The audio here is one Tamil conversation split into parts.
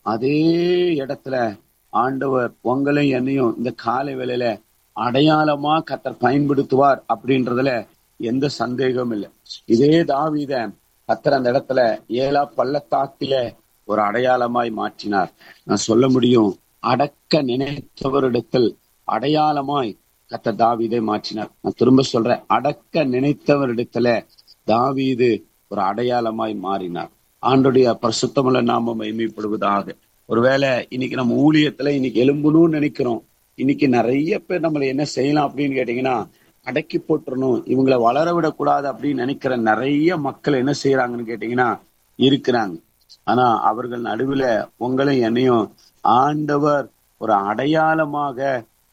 அதே இடத்துல ஆண்டவர் உங்களையும் என்னையும் இந்த காலை வேளையில அடையாளமா கத்தர் பயன்படுத்துவார் அப்படின்றதுல எந்த சந்தேகமும் இல்லை இதே தாவீத கத்தர் அந்த இடத்துல ஏலா பள்ளத்தாக்கில ஒரு அடையாளமாய் மாற்றினார் நான் சொல்ல முடியும் அடக்க நினைத்தவரிடத்தில் அடையாளமாய் கத்தர் தாவீதை மாற்றினார் நான் திரும்ப சொல்றேன் அடக்க நினைத்தவரிடத்துல தாவீது ஒரு அடையாளமாய் மாறினார் ஆண்டுடைய பரிசுத்தமுள்ள நாம மைமைப்படுவதாக ஒருவேளை இன்னைக்கு நம்ம ஊழியத்துல இன்னைக்கு எலும்பணும்னு நினைக்கிறோம் இன்னைக்கு நிறைய பேர் நம்மளை என்ன செய்யலாம் அப்படின்னு கேட்டீங்கன்னா அடக்கி போட்டுறணும் இவங்களை வளர விடக்கூடாது அப்படின்னு நினைக்கிற நிறைய மக்கள் என்ன செய்யறாங்கன்னு கேட்டீங்கன்னா இருக்கிறாங்க ஆனா அவர்கள் நடுவுல உங்களையும் என்னையும் ஆண்டவர் ஒரு அடையாளமாக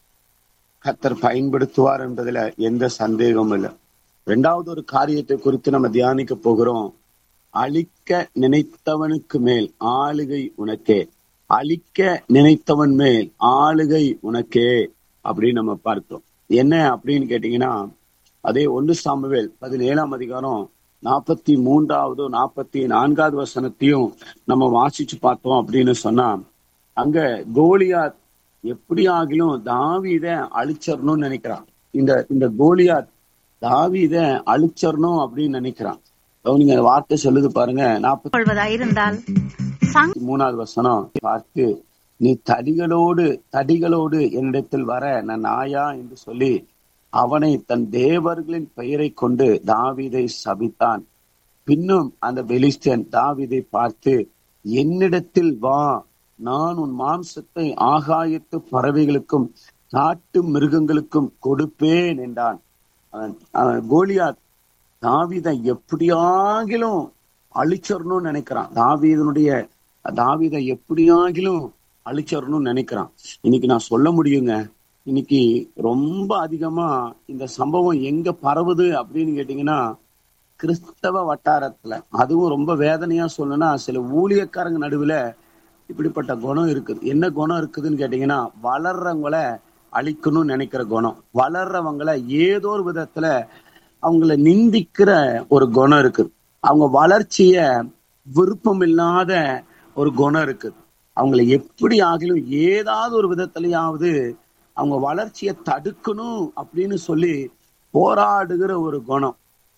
கத்தர் பயன்படுத்துவார் என்பதுல எந்த சந்தேகமும் இல்லை ரெண்டாவது ஒரு காரியத்தை குறித்து நம்ம தியானிக்க போகிறோம் அழிக்க நினைத்தவனுக்கு மேல் ஆளுகை உனக்கே அழிக்க நினைத்தவன் மேல் ஆளுகை உனக்கே அப்படின்னு நம்ம பார்க்கிறோம் என்ன அப்படின்னு கேட்டீங்கன்னா அதே ஒன்று சாமுவேல் பதினேழாம் அதிகாரம் நாற்பத்தி மூன்றாவது நாற்பத்தி நான்காவது வசனத்தையும் நம்ம வாசிச்சு பார்த்தோம் அப்படின்னு சொன்னா அங்க கோலியாத் எப்படி ஆகிலும் தாவீத அழிச்சிடணும்னு நினைக்கிறான் இந்த இந்த கோலியாத் தாவீத அழிச்சிடணும் அப்படின்னு நினைக்கிறான் நீங்க வார்த்தை சொல்லுது பாருங்க நாற்பத்தி கொள்வதாயிருந்தால் சங் மூணாவது வசனம் பார்த்து நீ தடிகளோடு தடிகளோடு என்னிடத்தில் வர நான் நாயா என்று சொல்லி அவனை தன் தேவர்களின் பெயரை கொண்டு தாவீதை சபித்தான் பின்னும் அந்த பெலிஸ்தியன் தாவீதை பார்த்து என்னிடத்தில் வா நான் உன் மாம்சத்தை ஆகாயத்து பறவைகளுக்கும் காட்டு மிருகங்களுக்கும் கொடுப்பேன் என்றான் அவன் அவன் கோலியாத் தாவீதை எப்படியாகிலும் அழிச்சிடணும்னு நினைக்கிறான் தாவீதனுடைய தாவீதை எப்படியாகிலும் அழிச்சிடணும்னு நினைக்கிறான் இன்னைக்கு நான் சொல்ல முடியுங்க இன்னைக்கு ரொம்ப அதிகமா இந்த சம்பவம் எங்க பரவுது அப்படின்னு கேட்டீங்கன்னா கிறிஸ்தவ வட்டாரத்துல அதுவும் ரொம்ப வேதனையா சொல்லணும்னா சில ஊழியக்காரங்க நடுவுல இப்படிப்பட்ட குணம் இருக்குது என்ன குணம் இருக்குதுன்னு கேட்டீங்கன்னா வளர்றவங்கள அழிக்கணும்னு நினைக்கிற குணம் வளர்றவங்கள ஏதோ ஒரு விதத்துல அவங்கள நிந்திக்கிற ஒரு குணம் இருக்குது அவங்க வளர்ச்சிய விருப்பம் இல்லாத ஒரு குணம் இருக்குது அவங்கள எப்படி ஆகிலும் ஏதாவது ஒரு விதத்திலேயாவது அவங்க வளர்ச்சியை தடுக்கணும் அப்படின்னு சொல்லி போராடுகிற ஒரு குணம்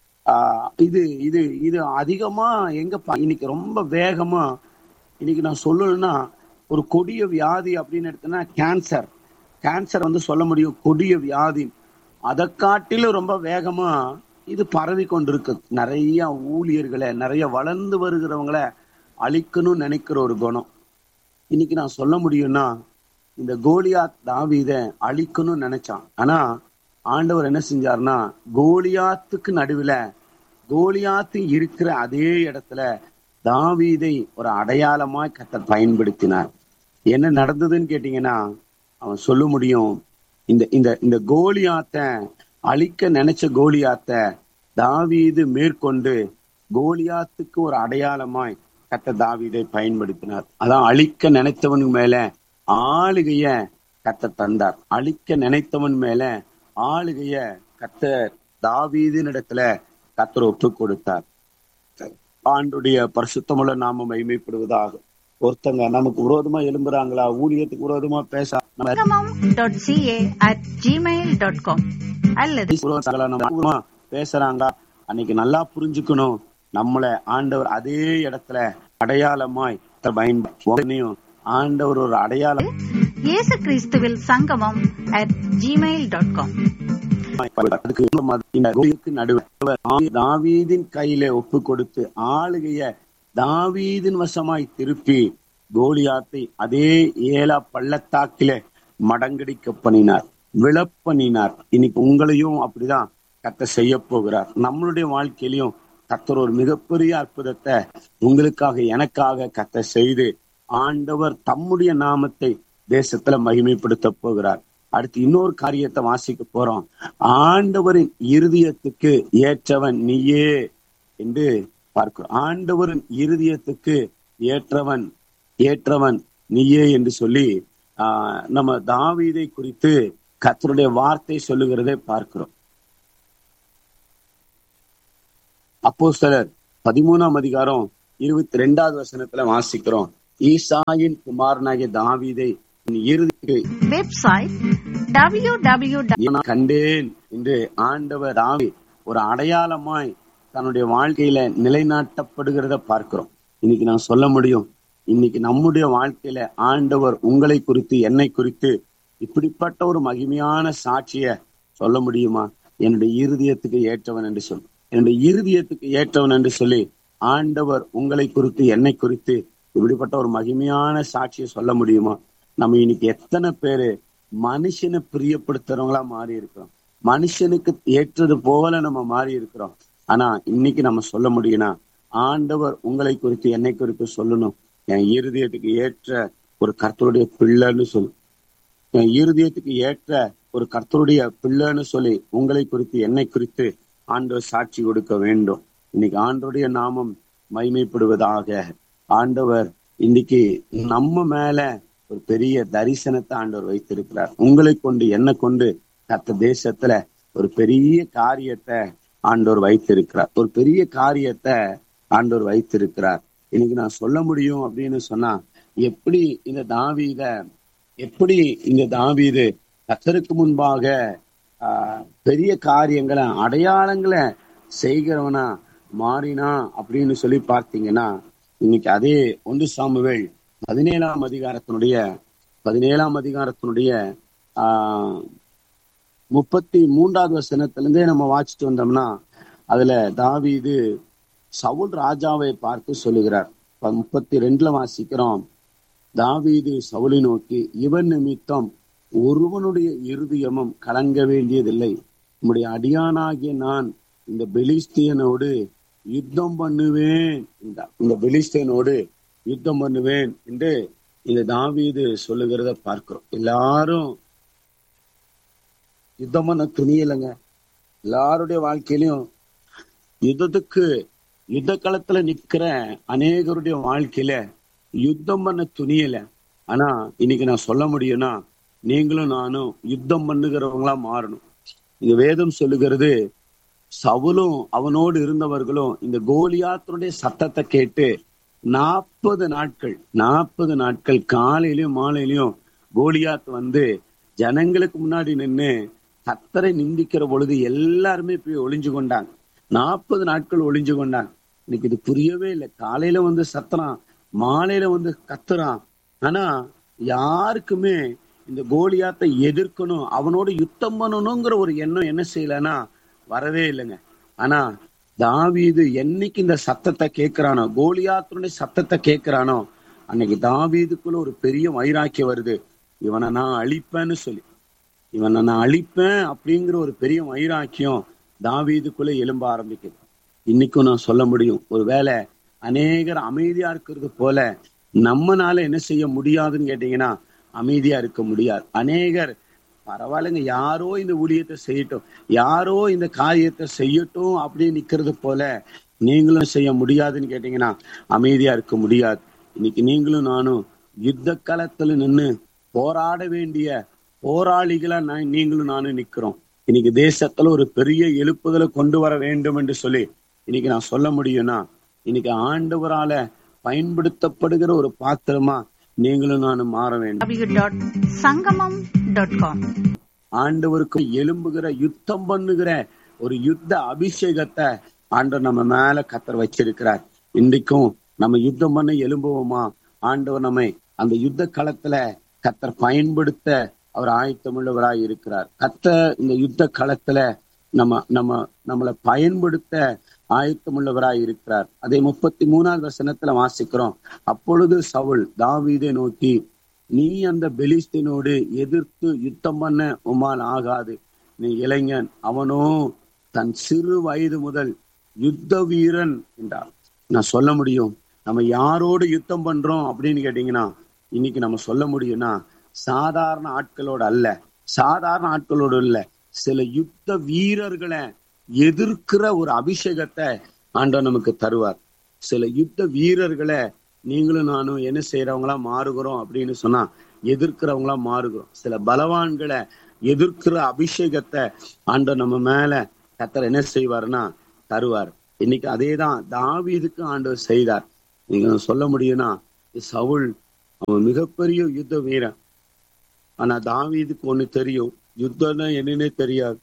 ஆஹ் இது இது இது அதிகமா எங்க பா- இன்னைக்கு ரொம்ப வேகமா இன்னைக்கு நான் சொல்லணும்னா ஒரு கொடிய வியாதி அப்படின்னு எடுத்தேன்னா கேன்சர் கேன்சர் வந்து சொல்ல முடியும் கொடிய வியாதி அதை காட்டிலும் ரொம்ப வேகமா இது பரவி கொண்டிருக்கு நிறைய ஊழியர்களை நிறைய வளர்ந்து வருகிறவங்கள அழிக்கணும்னு நினைக்கிற ஒரு குணம் இன்னைக்கு நான் சொல்ல முடியும்னா இந்த கோலியாத் தாவீத அழிக்கணும்னு நினைச்சான் ஆனா ஆண்டவர் என்ன செஞ்சாருன்னா கோலியாத்துக்கு நடுவுல கோலியாத்து இருக்கிற அதே இடத்துல தாவீதை ஒரு அடையாளமாய் கத்தர் பயன்படுத்தினார் என்ன நடந்ததுன்னு கேட்டீங்கன்னா அவன் சொல்ல முடியும் இந்த இந்த இந்த கோலியாத்த அழிக்க நினைச்ச கோலியாத்த தாவீது மேற்கொண்டு கோலியாத்துக்கு ஒரு அடையாளமாய் கத்த தாவீதை பயன்படுத்தினார் அதான் அழிக்க நினைத்தவனுக்கு மேல ஆளுகைய கத்த தந்தார் அழிக்க நினைத்தவன் மேல ஆளுகைய கத்த தாவீதினிடத்துல கத்தர் ஒப்பு கொடுத்தார் ஆண்டுடைய பரிசுத்தமுள்ள நாம மைமைப்படுவதாக ஒருத்தங்க நமக்கு விரோதமா எழும்புறாங்களா ஊழியத்துக்கு விரோதமா பேச நம்ம Sangamam dot CA at Gmail dot com அல்லது விரோதங்களா நம்ம விரோதமா பேசுறாங்க அன்னைக்கு நல்லா புரிஞ்சுக்கணும் நம்மள ஆண்டவர் அதே இடத்துல அடையாளமாய் பயன்படுத்தும் ஆண்டவர் ஒரு அடையாளம் இயேசு கிறிஸ்துவில் சங்கமம் அட் ஜிமெயில் டாட் காம் அதுக்கு இந்த கோலிக்கு நடுவர் தாவீதின் கையில ஒப்பு கொடுத்து ஆளுகைய தாவீதின் வசமாய் திருப்பி கோலியாத்தை அதே ஏலா பள்ளத்தாக்கில மடங்கடிக்க பண்ணினார் விழப்பண்ணினார் இன்னைக்கு உங்களையும் அப்படிதான் கத்த செய்ய போகிறார் நம்மளுடைய வாழ்க்கையிலையும் கத்தர் ஒரு மிகப்பெரிய அற்புதத்தை உங்களுக்காக எனக்காக கத்த செய்து ஆண்டவர் தம்முடைய நாமத்தை தேசத்துல மகிமைப்படுத்த போகிறார் அடுத்து இன்னொரு காரியத்தை வாசிக்க போறோம் ஆண்டவரின் இருதயத்துக்கு ஏற்றவன் நீயே என்று பார்க்கிறோம் ஆண்டவரின் இருதயத்துக்கு ஏற்றவன் ஏற்றவன் நீயே என்று சொல்லி ஆஹ் நம்ம தாவீதை குறித்து கத்தருடைய வார்த்தை சொல்லுகிறதை பார்க்கிறோம் அப்போ சிலர் பதிமூணாம் அதிகாரம் இருபத்தி ரெண்டாவது வசனத்துல வாசிக்கிறோம் ஈசாயின் குமாரனாகிய தாவீதை என் இறுதிக்கு வெப்சைட் www நான் கண்டேன் என்று ஆண்டவர் தாவி ஒரு அடையாளமாய் தன்னுடைய வாழ்க்கையில நிலைநாட்டப்படுகிறத பார்க்கிறோம் இன்னைக்கு நான் சொல்ல முடியும் இன்னைக்கு நம்முடைய வாழ்க்கையில ஆண்டவர் உங்களை குறித்து என்னை குறித்து இப்படிப்பட்ட ஒரு மகிமையான சாட்சிய சொல்ல முடியுமா என்னுடைய இருதயத்துக்கு ஏற்றவன் என்று சொல்லி என்னுடைய இருதயத்துக்கு ஏற்றவன் என்று சொல்லி ஆண்டவர் உங்களை குறித்து என்னை குறித்து இப்படிப்பட்ட ஒரு மகிமையான சாட்சியை சொல்ல முடியுமா நம்ம இன்னைக்கு எத்தனை பேரு மனுஷனை பிரியப்படுத்துறவங்களா மாறி இருக்கிறோம் மனுஷனுக்கு ஏற்றது போல நம்ம மாறி இருக்கிறோம் ஆனா இன்னைக்கு நம்ம சொல்ல முடியும்னா ஆண்டவர் உங்களை குறித்து என்னை குறித்து சொல்லணும் என் இருதயத்துக்கு ஏற்ற ஒரு கர்த்தருடைய பிள்ளைன்னு சொல்லு என் இருதயத்துக்கு ஏற்ற ஒரு கர்த்தருடைய பிள்ளைன்னு சொல்லி உங்களை குறித்து என்னை குறித்து ஆண்டவர் சாட்சி கொடுக்க வேண்டும் இன்னைக்கு ஆண்டவருடைய நாமம் மைமைப்படுவதாக ஆண்டவர் இன்னைக்கு நம்ம மேல ஒரு பெரிய தரிசனத்தை ஆண்டவர் வைத்திருக்கிறார் உங்களை கொண்டு என்ன கொண்டு கத்த தேசத்துல ஒரு பெரிய காரியத்தை ஆண்டவர் வைத்திருக்கிறார் ஒரு பெரிய காரியத்தை ஆண்டவர் வைத்திருக்கிறார் இன்னைக்கு நான் சொல்ல முடியும் அப்படின்னு சொன்னா எப்படி இந்த தாவீத எப்படி இந்த தாவீது கத்தருக்கு முன்பாக ஆஹ், பெரிய காரியங்களை அடையாளங்களை செய்கிறவனா மாறினா அப்படின்னு சொல்லி பார்த்தீங்கன்னா இன்னைக்கு அதே ஒன்று சாமுவேல் பதினேழாம் அதிகாரத்தினுடைய பதினேழாம் அதிகாரத்தினுடைய ஆஹ் முப்பத்தி மூன்றாவது வசனத்திலிருந்தே நம்ம வாசிட்டு வந்தோம்னா அதுல தாவீது சவுல் ராஜாவை பார்த்து சொல்லுகிறார் இப்ப முப்பத்தி ரெண்டுல வாசிக்கிறோம் தாவீது சவுலை நோக்கி இவன் நிமித்தம் ஒருவனுடைய இருதயமும் கலங்க வேண்டியதில்லை உம்முடைய அடியானாகிய நான் இந்த பெலிஸ்தியனோடு யுத்தம் பண்ணுவேன் என்றார். இந்த பெலிஸ்தியனோடு யுத்தம் பண்ணுவேன் என்று இந்த தாவீது சொல்லுகிறத பார்க்கிறோம் எல்லாரும் யுத்தம் பண்ண துணியலைங்க எல்லாருடைய வாழ்க்கையிலும் யுத்தத்துக்கு யுத்த களத்துல நிக்கிற அநேகருடைய வாழ்க்கையில யுத்தம் பண்ண துணியல ஆனா இன்னைக்கு நான் சொல்ல முடியும்னா நீங்களும் நானும் யுத்தம் பண்ணுகிறவங்களா மாறணும் இந்த வேதம் சொல்லுகிறது சவுலும் அவனோடு இருந்தவர்களும் இந்த கோலியாத்தினுடைய சத்தத்தை கேட்டு நாற்பது நாட்கள் நாற்பது நாட்கள் காலையிலயும் மாலையிலயும் கோலியாத் வந்து ஜனங்களுக்கு முன்னாடி நின்னு கத்தரை நிந்திக்கிற பொழுது எல்லாருமே போய் ஒளிஞ்சு கொண்டாங்க நாற்பது நாட்கள் ஒளிஞ்சு கொண்டாங்க இன்னைக்கு இது புரியவே இல்லை காலையில வந்து சத்துறான் மாலையில வந்து கத்துறான் ஆனா யாருக்குமே இந்த கோலியாத்தை எதிர்க்கணும் அவனோட யுத்தம் பண்ணணுங்கிற ஒரு எண்ணம் என்ன செய்யலன்னா வரவே இல்லைங்க ஆனா தாவீது என்னைக்கு இந்த சத்தத்தை கேட்கிறானோ கோலியாத்தினுடைய சத்தத்தை கேட்கிறானோ அன்னைக்கு தாவீதுக்குள்ள ஒரு பெரிய வைராக்கியம் வருது இவனை நான் அழிப்பேன்னு சொல்லி இவனை நான் அழிப்பேன் அப்படிங்கிற ஒரு பெரிய வைராக்கியம் தாவீதுக்குள்ள எழும்ப ஆரம்பிக்குது இன்னைக்கும் நான் சொல்ல முடியும் ஒருவேளை அநேகர் அமைதியா இருக்கிறது போல நம்மனால என்ன செய்ய முடியாதுன்னு கேட்டீங்கன்னா அமைதியா இருக்க முடியாது அநேகர் பரவாயில்லைங்க யாரோ இந்த ஊழியத்தை செய்யட்டும் யாரோ இந்த காரியத்தை செய்யட்டும் அப்படின்னு நிக்கிறது போல நீங்களும் செய்ய முடியாதுன்னு கேட்டீங்கன்னா அமைதியா இருக்க முடியாது இன்னைக்கு நீங்களும் நானும் யுத்த களத்துல நின்னு போராட வேண்டிய போராளிகளா நான் நீங்களும் நானும் நிக்கிறோம் இன்னைக்கு தேசத்துல ஒரு பெரிய எழுப்புதலை கொண்டு வர வேண்டும் என்று சொல்லி இன்னைக்கு நான் சொல்ல முடியும்னா இன்னைக்கு ஆண்டவரால பயன்படுத்தப்படுகிற ஒரு பாத்திரமா நீங்களும் நானும் மாற வேண்டும் www.sangamam.com ஆண்டவருக்கு எழும்புகிற யுத்தம் பண்ணுகிற ஒரு யுத்த அபிஷேகத்தை ஆண்டவர் நம்ம மேல கத்தர் வச்சிருக்கிறார் இன்றைக்கும் நம்ம யுத்தம் பண்ண எழும்புவோமா ஆண்டவர் நம்மை அந்த யுத்த களத்துல கத்தர் பயன்படுத்த அவர் ஆயத்தமுள்ளவராய் இருக்கிறார் கத்த இந்த யுத்த களத்துல நம்ம நம்ம நம்மளை பயன்படுத்த ஆயத்தமுள்ளவராய் இருக்கிறார் அதை முப்பத்தி மூணாவது வசனத்துல வாசிக்கிறோம் அப்பொழுது சவுல் தாவீதை நோக்கி நீ அந்த பெலிஸ்தீனோடு எதிர்த்து யுத்தம் பண்ண உமால் ஆகாது நீ இளைஞன் அவனோ தன் சிறு வயது முதல் யுத்த வீரன் என்றார் நான் சொல்ல முடியும் நம்ம யாரோடு யுத்தம் பண்றோம் அப்படின்னு கேட்டீங்கன்னா இன்னைக்கு நம்ம சொல்ல முடியும்னா சாதாரண ஆட்களோட அல்ல சாதாரண ஆட்களோடு இல்ல சில யுத்த வீரர்களை எதிர்க்கிற ஒரு அபிஷேகத்தை ஆண்டவர் நமக்கு தருவார் சில யுத்த வீரர்களை நீங்களும் நானும் என்ன செய்யறவங்களா மாறுகிறோம் அப்படின்னு சொன்னா எதிர்க்கிறவங்களா மாறுகிறோம் சில பலவான்களை எதிர்க்கிற அபிஷேகத்தை ஆண்டவர் நம்ம மேல கத்தர் என்ன செய்வாருன்னா தருவார் இன்னைக்கு அதே தான் தாவீதுக்கு ஆண்டவர் செய்தார் நீங்க சொல்ல முடியும்னா சவுல் அவன் மிகப்பெரிய யுத்த வீரன் ஆனா தாவீதுக்கு ஒண்ணு தெரியும் யுத்தம்னா என்னன்னே தெரியாது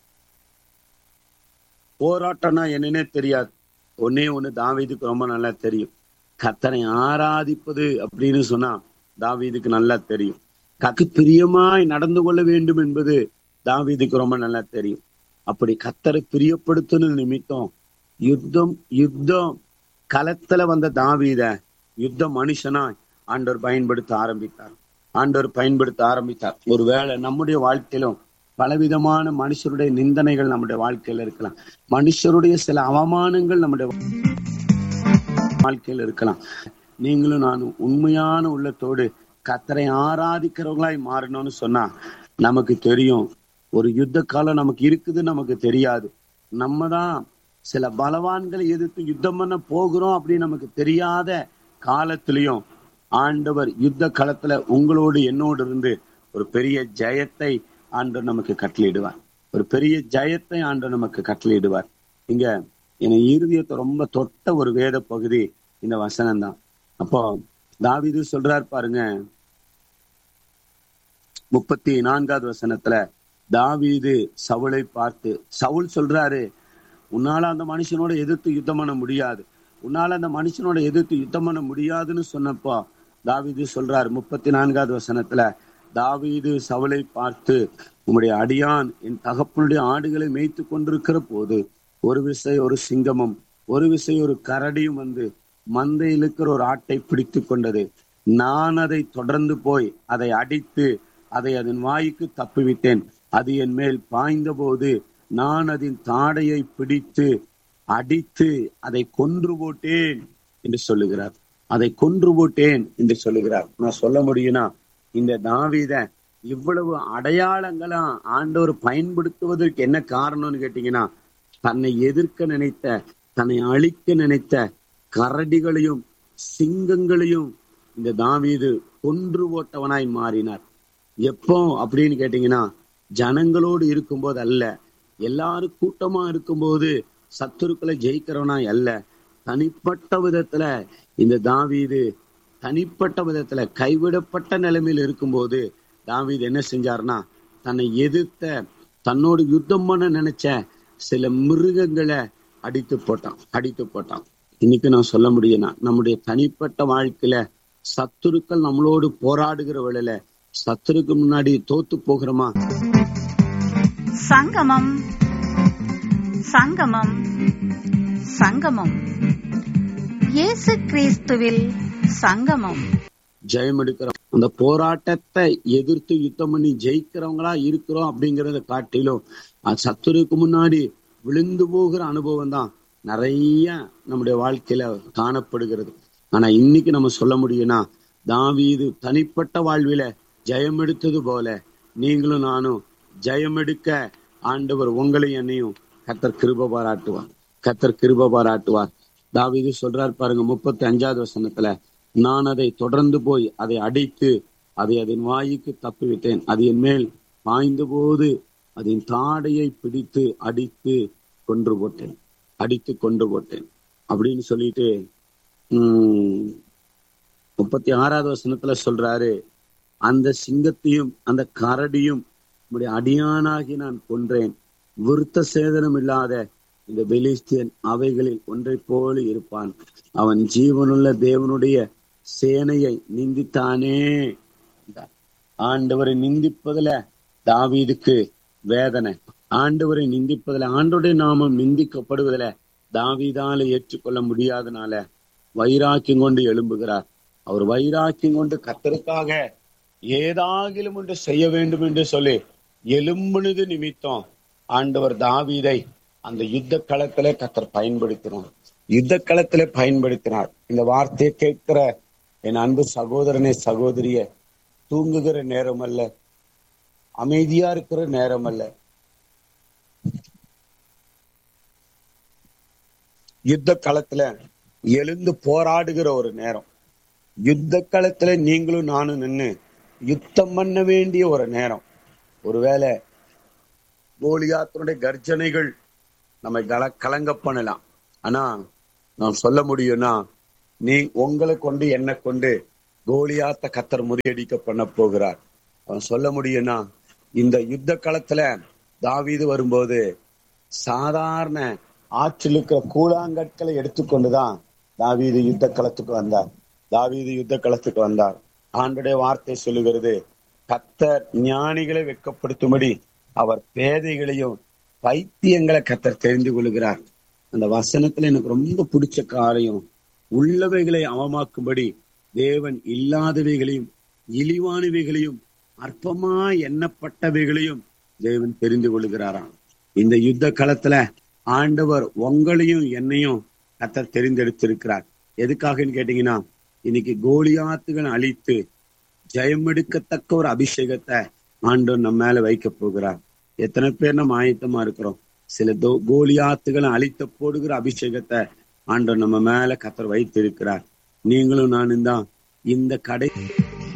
போராட்டம்னா என்னன்னே தெரியாது ஒன்னே ஒண்ணு தாவீதுக்கு ரொம்ப நல்லா தெரியும் கத்தனை ஆராதிப்பது அப்படின்னு சொன்னா தாவீதுக்கு நல்லா தெரியும் கக்கு பிரியமாய் நடந்து கொள்ள வேண்டும் என்பது தாவீதுக்கு ரொம்ப நல்லா தெரியும் அப்படி கத்தரை பிரியப்படுத்தணும் நிமித்தம் யுத்தம் யுத்தம் களத்துல வந்த தாவீத யுத்த மனுஷனாய் ஆண்டவர் பயன்படுத்த ஆரம்பித்தார் ஆண்டவர் பயன்படுத்த ஆரம்பித்தார் ஒருவேளை நம்முடைய வாழ்க்கையிலும் பலவிதமான மனுஷருடைய நிந்தனைகள் நம்முடைய வாழ்க்கையில இருக்கலாம் மனுஷருடைய சில அவமானங்கள் நம்முடைய வாழ்க்கையில இருக்கலாம் நீங்களும் நானும் உண்மையான உள்ளத்தோடு கத்தரை ஆராதிக்கிறவங்களாய் மாறணும்னு சொன்னா நமக்கு தெரியும் ஒரு யுத்த காலம் நமக்கு இருக்குதுன்னு நமக்கு தெரியாது நம்ம தான் சில பலவான்களை எதிர்த்து யுத்தம் பண்ண போகிறோம் அப்படின்னு நமக்கு தெரியாத காலத்திலையும் ஆண்டவர் யுத்த களத்துல உங்களோடு என்னோடு இருந்து ஒரு பெரிய ஜெயத்தை ஆண்டவர் நமக்கு கட்டளையிடுவார் ஒரு பெரிய ஜெயத்தை ஆண்டவர் நமக்கு கட்டளையிடுவார் இங்க என இருதயத்தை ரொம்ப தொட்ட ஒரு வேத பகுதி இந்த வசனம் தான் அப்போ தாவிது சொல்றார் பாருங்க முப்பத்தி நான்காவது வசனத்துல தாவீது சவுளை பார்த்து சவுல் சொல்றாரு உன்னால அந்த மனுஷனோட எதிர்த்து யுத்தம் பண்ண முடியாது உன்னால அந்த மனுஷனோட எதிர்த்து யுத்தம் பண்ண முடியாதுன்னு சொன்னப்போ தாவீது சொல்றாரு முப்பத்தி நான்காவது வசனத்துல தாவீது சவுளை பார்த்து உம்முடைய அடியான் என் தகப்பனுடைய ஆடுகளை மேய்த்து கொண்டிருக்கிற போது ஒரு விசை ஒரு சிங்கமும் ஒரு விசை ஒரு கரடியும் வந்து மந்தையில் இருக்கிற ஒரு ஆட்டை பிடித்து கொண்டது நான் அதை தொடர்ந்து போய் அதை அடித்து அதை அதன் வாய்க்கு தப்புவிட்டேன் அது என் மேல் பாய்ந்த போது நான் அதன் தாடையை பிடித்து அடித்து அதை கொன்று போட்டேன் என்று சொல்லுகிறார் அதை கொன்று போட்டேன் என்று சொல்லுகிறார் நான் சொல்ல முடியும்னா இந்த தாவீத இவ்வளவு அடையாளங்களா ஆண்டவர் பயன்படுத்துவதற்கு என்ன காரணம்னு கேட்டீங்கன்னா தன்னை எதிர்க்க நினைத்த தன்னை அழிக்க நினைத்த கரடிகளையும் சிங்கங்களையும் இந்த தாவீது கொன்று போட்டவனாய் மாறினார் எப்போ அப்படின்னு கேட்டீங்கன்னா ஜனங்களோடு இருக்கும்போது அல்ல எல்லாரும் கூட்டமா இருக்கும்போது சத்துருக்களை ஜெயிக்கிறவனாய் அல்ல தனிப்பட்ட விதத்துல இந்த தாவீது தனிப்பட்ட விதத்துல கைவிடப்பட்ட நிலைமையில் இருக்கும்போது தாவீது என்ன செஞ்சார்னா தன்னை எதிர்த்த தன்னோடு யுத்தம் பண்ண நினைச்ச சில மிருகங்களை அடித்து போட்டான் அடித்து போட்டான் இன்னைக்கு நான் சொல்ல முடியும்னா நம்முடைய தனிப்பட்ட வாழ்க்கையில சத்துருக்கள் நம்மளோடு போராடுகிற வேளையில சத்துருக்கு முன்னாடி தோத்து போகிறோமா சங்கமம் சங்கமம் சங்கமம் இயேசு கிறிஸ்துவில் சங்கமம் ஜெயம் எடுக்கிறோம் அந்த போராட்டத்தை எதிர்த்து யுத்தம் பண்ணி ஜெயிக்கிறவங்களா இருக்கிறோம் அப்படிங்கறத காட்டிலும் அது சத்துருக்கு முன்னாடி விழுந்து போகிற அனுபவம் தான் நிறைய நம்முடைய வாழ்க்கையில காணப்படுகிறது ஆனா இன்னைக்கு நம்ம சொல்ல முடியும்னா தாவீது தனிப்பட்ட வாழ்வில ஜெயம் எடுத்தது போல நீங்களும் நானும் ஜெயம் எடுக்க ஆண்டவர் உங்களையும் என்னையும் கத்தர் கிருப பாராட்டுவார் கத்தர் கிருப பாராட்டுவார் தாவீது சொல்றார் பாருங்க முப்பத்தி அஞ்சாவது வசனத்துல நான் அதை தொடர்ந்து போய் அதை அடித்து அதை அதன் வாய்க்கு தப்பிவிட்டேன் அது என் மேல் பாய்ந்த போது அதன் தாடையை பிடித்து அடித்து கொன்று போட்டேன் அடித்து கொண்டு போட்டேன் அப்படின்னு சொல்லிட்டு உம் முப்பத்தி ஆறாவது வசனத்துல சொல்றாரு அந்த சிங்கத்தையும் அந்த கரடியும் உடைய அடியானாகி நான் கொன்றேன் விருத்த சேதனம் இல்லாத இந்த பெலிஸ்தியன் அவைகளில் ஒன்றை போல இருப்பான் அவன் ஜீவனுள்ள தேவனுடைய சேனையை நிந்தித்தானே ஆண்டவரை நிந்திப்பதுல தாவீதுக்கு வேதனை ஆண்டவரை நிந்திப்பதுல ஆண்டோடைய நாமம் நிந்திக்கப்படுவதில் தாவீதால ஏற்றுக்கொள்ள முடியாதனால வைராக்கியம் கொண்டு எழும்புகிறார் அவர் வைராக்கியம் கொண்டு கத்தருக்காக ஏதாகிலும் ஒன்று செய்ய வேண்டும் என்று சொல்லி எலும்புனது நிமித்தம் ஆண்டவர் தாவீதை அந்த யுத்த களத்துல கத்தர் பயன்படுத்தினார் யுத்த களத்துல பயன்படுத்தினார் இந்த வார்த்தையை கேட்கிற என் அன்பு சகோதரனே சகோதரிய தூங்குகிற நேரம் அல்ல அமைதியா இருக்கிற நேரம் அல்ல யுத்த களத்துல எழுந்து போராடுகிற ஒரு நேரம் யுத்த களத்துல நீங்களும் நானும் நின்று யுத்தம் பண்ண வேண்டிய ஒரு நேரம் ஒருவேளை கோலியாத்தனுடைய கர்ஜனைகள் நம்ம கல கலங்க பண்ணலாம் ஆனா நான் சொல்ல முடியும்னா நீ உங்களை கொண்டு என்னை கொண்டு கோலியாத்த கத்தர் முறியடிக்க பண்ண போகிறார் அவன் சொல்ல முடியும்னா இந்த யுத்த களத்துல தாவீது வரும்போது சாதாரண ஆற்றில் இருக்கிற கூழாங்கற்களை எடுத்துக்கொண்டுதான் தாவீது யுத்த களத்துக்கு வந்தார் தாவீது யுத்த களத்துக்கு வந்தார் ஆண்டுடைய வார்த்தை சொல்லுகிறது கத்தர் ஞானிகளை வெட்கப்படுத்தும்படி அவர் பேதைகளையும் பைத்தியங்களை கத்தர் தெரிந்து கொள்கிறார் அந்த வசனத்துல எனக்கு ரொம்ப பிடிச்ச காரியம் உள்ளவைகளை அவமாக்கும்படி தேவன் இல்லாதவைகளையும் இழிவானவைகளையும் அற்பமா எண்ணப்பட்டவைகளையும் தேவன் தெரிந்து கொள்கிறாராம் இந்த யுத்த களத்துல ஆண்டவர் உங்களையும் என்னையும் கத்தர் தெரிந்தெடுத்திருக்கிறார் எதுக்காகன்னு கேட்டீங்கன்னா இன்னைக்கு கோலியாத்துகள் அழித்து ஜெயம் எடுக்கத்தக்க ஒரு அபிஷேகத்தை ஆண்டவர் நம்ம மேல வைக்க போகிறார் எத்தனை பேர் நம்ம ஆயத்தமா இருக்கிறோம் சில தோ கோலியாத்துகளை அழித்த போடுகிற அபிஷேகத்தை ஆண்டவர் நம்ம மேல கத்தர் வைத்திருக்கிறார் நீங்களும் நானும் தான் இந்த கடை